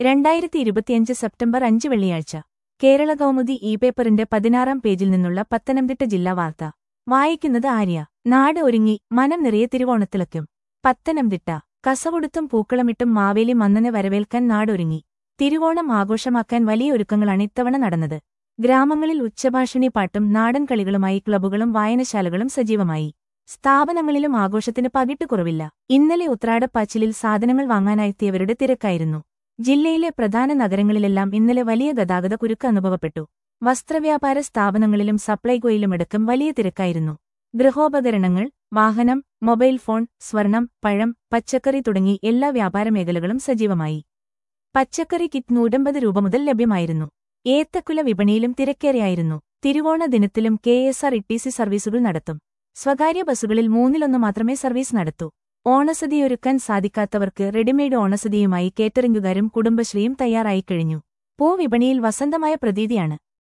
രണ്ടായിരത്തി ഇരുപത്തിയഞ്ച് സെപ്റ്റംബർ അഞ്ച് വെള്ളിയാഴ്ച കേരള കൗമുദി ഇ പേപ്പറിന്റെ പതിനാറാം പേജിൽ നിന്നുള്ള പത്തനംതിട്ട ജില്ലാ വാർത്ത വായിക്കുന്നത് ആര്യ നാട് ഒരുങ്ങി മനം നിറയെ തിരുവോണത്തിളക്കും പത്തനംതിട്ട കസകൊടുത്തും പൂക്കളമിട്ടും മാവേലി മന്നനെ വരവേൽക്കാൻ നാടൊരുങ്ങി തിരുവോണം ആഘോഷമാക്കാൻ വലിയ ഒരുക്കങ്ങളാണ് ഇത്തവണ നടന്നത് ഗ്രാമങ്ങളിൽ ഉച്ചഭാഷിണി പാട്ടും നാടൻ കളികളുമായി ക്ലബ്ബുകളും വായനശാലകളും സജീവമായി സ്ഥാപനങ്ങളിലും ആഘോഷത്തിന് പകിട്ടുകുറവില്ല ഇന്നലെ ഉത്രാടപ്പാച്ചിലിൽ സാധനങ്ങൾ വാങ്ങാനായെത്തിയവരുടെ തിരക്കായിരുന്നു ജില്ലയിലെ പ്രധാന നഗരങ്ങളിലെല്ലാം ഇന്നലെ വലിയ ഗതാഗത കുരുക്ക് അനുഭവപ്പെട്ടു വസ്ത്രവ്യാപാര സ്ഥാപനങ്ങളിലും സപ്ലൈകോയിലുമടക്കം വലിയ തിരക്കായിരുന്നു ഗൃഹോപകരണങ്ങൾ വാഹനം മൊബൈൽ ഫോൺ സ്വർണം പഴം പച്ചക്കറി തുടങ്ങി എല്ലാ വ്യാപാര മേഖലകളും സജീവമായി പച്ചക്കറി കിറ്റ് നൂറ്റമ്പത് രൂപ മുതൽ ലഭ്യമായിരുന്നു ഏത്തക്കുല വിപണിയിലും തിരക്കേറെയായിരുന്നു തിരുവോണ ദിനത്തിലും കെ എസ് ആർ ഇ സർവീസുകൾ നടത്തും സ്വകാര്യ ബസ്സുകളിൽ മൂന്നിലൊന്ന് മാത്രമേ സർവീസ് നടത്തൂ ഓണസദ്യയൊരുക്കാൻ സാധിക്കാത്തവർക്ക് റെഡിമെയ്ഡ് ഓണസദ്യയുമായി കേറ്ററിംഗുകാരും കുടുംബശ്രീയും തയ്യാറായിക്കഴിഞ്ഞു പൂവിപണിയിൽ വസന്തമായ പ്രതീതിയാണ്